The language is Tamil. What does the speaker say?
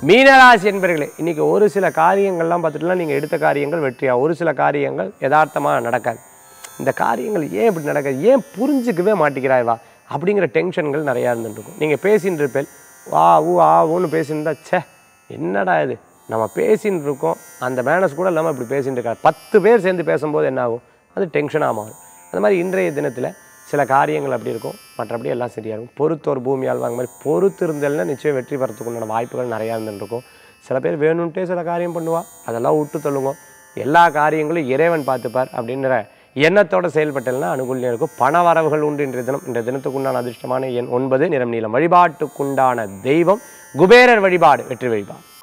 மீனராசி என்பர்களே இன்னைக்கு ஒரு சில காரியங்கள்லாம் பார்த்துட்டுலாம் நீங்கள் எடுத்த காரியங்கள் வெற்றியா ஒரு சில காரியங்கள் யதார்த்தமாக நடக்காது இந்த காரியங்கள் ஏன் இப்படி நடக்காது ஏன் புரிஞ்சுக்கவே மாட்டேங்கிறாய் வா அப்படிங்கிற டென்ஷன்கள் நிறையா இருந்துட்டு இருக்கும் நீங்கள் பேசின்னு இருப்பேன் வா ஊ ஆ ஊன்னு பேசின்னு இருந்தா, ச்சே என்னடா இது நம்ம பேசின்னு இருக்கோம் அந்த மேனஸ் கூட இல்லாமல் இப்படி பேசின்னு இருக்காரு பத்து பேர் சேர்ந்து பேசும்போது என்ன ஆகும் அது டென்ஷனாக மாறும் அந்த மாதிரி இன்றைய தினத்தில் சில காரியங்கள் அப்படி இருக்கும் மற்றபடி எல்லாம் சரியாக இருக்கும் பொறுத்தோர் பூமியால் வாங்க மாதிரி பொறுத்து இருந்தல்னா நிச்சயம் வெற்றி பெறத்துக்கு உண்டான வாய்ப்புகள் நிறையா இருந்துருக்கும் சில பேர் வேணும்ன்ட்டே சில காரியம் பண்ணுவா அதெல்லாம் விட்டு தள்ளுங்க எல்லா காரியங்களும் இறைவன் பார்த்துப்பார் அப்படின்ற எண்ணத்தோட செயல்பட்டல்னா அனுகூலியம் இருக்கும் பண வரவுகள் உண்டு இன்றைய தினம் இந்த தினத்துக்குண்டான அதிர்ஷ்டமான எண் ஒன்பது நிறம் நீளம் வழிபாட்டுக்குண்டான தெய்வம் குபேரர் வழிபாடு வெற்றி வழிபாடு